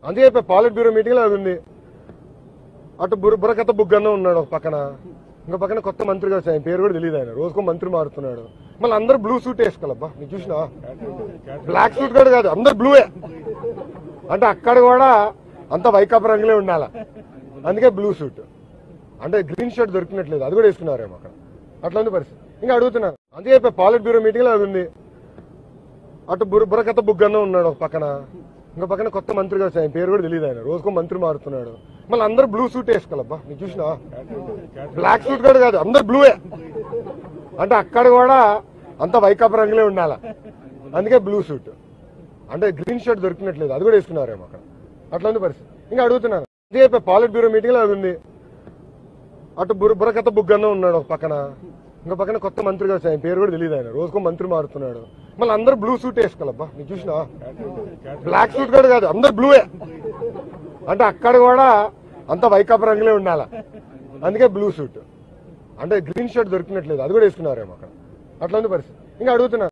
అందుకే చెప్పా పాలిట్ bureau meeting లో అది ఉంది అటు బుర్ర బుర్రకథ బుగ్గన్న ఉన్నాడు ఒక పక్కన ఇంకో పక్కన కొత్త మంత్రి గారు ఆయన పేరు కూడా తెలియదు ఆయన రోజుకో మంత్రి మారుతున్నాడు మళ్ళీ అందరు బ్లూ సూట్ వేసుకోవాలబ్బా నీకు చూసినా బ్లాక్ సూట్ కూడా కాదు అందరు బ్లూవే అంటే అక్కడ కూడా అంత వైకాపా రంగులే ఉండాల అందుకే బ్లూ సూట్ అంటే గ్రీన్ షర్ట్ దొరికినట్లేదు అది కూడా వేసుకున్నారేమో అక్కడ అట్లా ఉంది పరిస్థితి ఇంకా అడుగుతున్నారు అందుకే చెప్పా పాలిట్ బ్యూరో మీటింగ్ లో అది ఉంది అటు బుర్ర బుర్రకథ బుగ్గన్న ఉన్నాడు ఒక పక్కన ఇంకో పక్కన కొత్త మంత్రి గారు ఆయన పేరు కూడా తెలియదు ఆయన రోజుకో మంత్రి మారుతున్నాడు మళ్ళీ అందరు బ్లూ సూట్ వేసుకోవాలబ్బా నీకు చూసినా బ్లాక్ సూట్ కూడా కాదు అందరు బ్లూవే అంటే అక్కడ కూడా అంత వైకాపా రంగులే ఉండాల అందుకే బ్లూ సూట్ అంటే గ్రీన్ షర్ట్ దొరికినట్లేదు అది కూడా వేసుకున్నారేమో అక్కడ అట్లా ఉంది పరిస్థితి ఇంకా అడుగుతున్నారు అందుకే చెప్పా పాలిట్ బ్యూరో మీటింగ్ లో అది ఉంది అటు బుర్ర బుర్రకథ బుగ్గన్న ఉన్నాడు ఒక పక్కన ఇంకో పక్కన కొత్త మంత్రి గారు ఆయన పేరు కూడా తెలియదు ఆయన రోజుకో మంత్రి మారుతున్నాడు మళ్ళీ అందరు బ్లూ సూట్ వేసుకోవాలబ్బా నీకు చూసినా బ్లాక్ సూట్ కూడా కాదు అందరు బ్లూవే అంటే అక్కడ కూడా అంత వైకాపా రంగులే ఉండాల అందుకే బ్లూ సూట్ అంటే గ్రీన్ షర్ట్ దొరికినట్లేదు అది కూడా వేసుకున్నారేమో అక్కడ అట్లా ఉంది పరిస్థితి ఇంకా అడుగుతున్నారు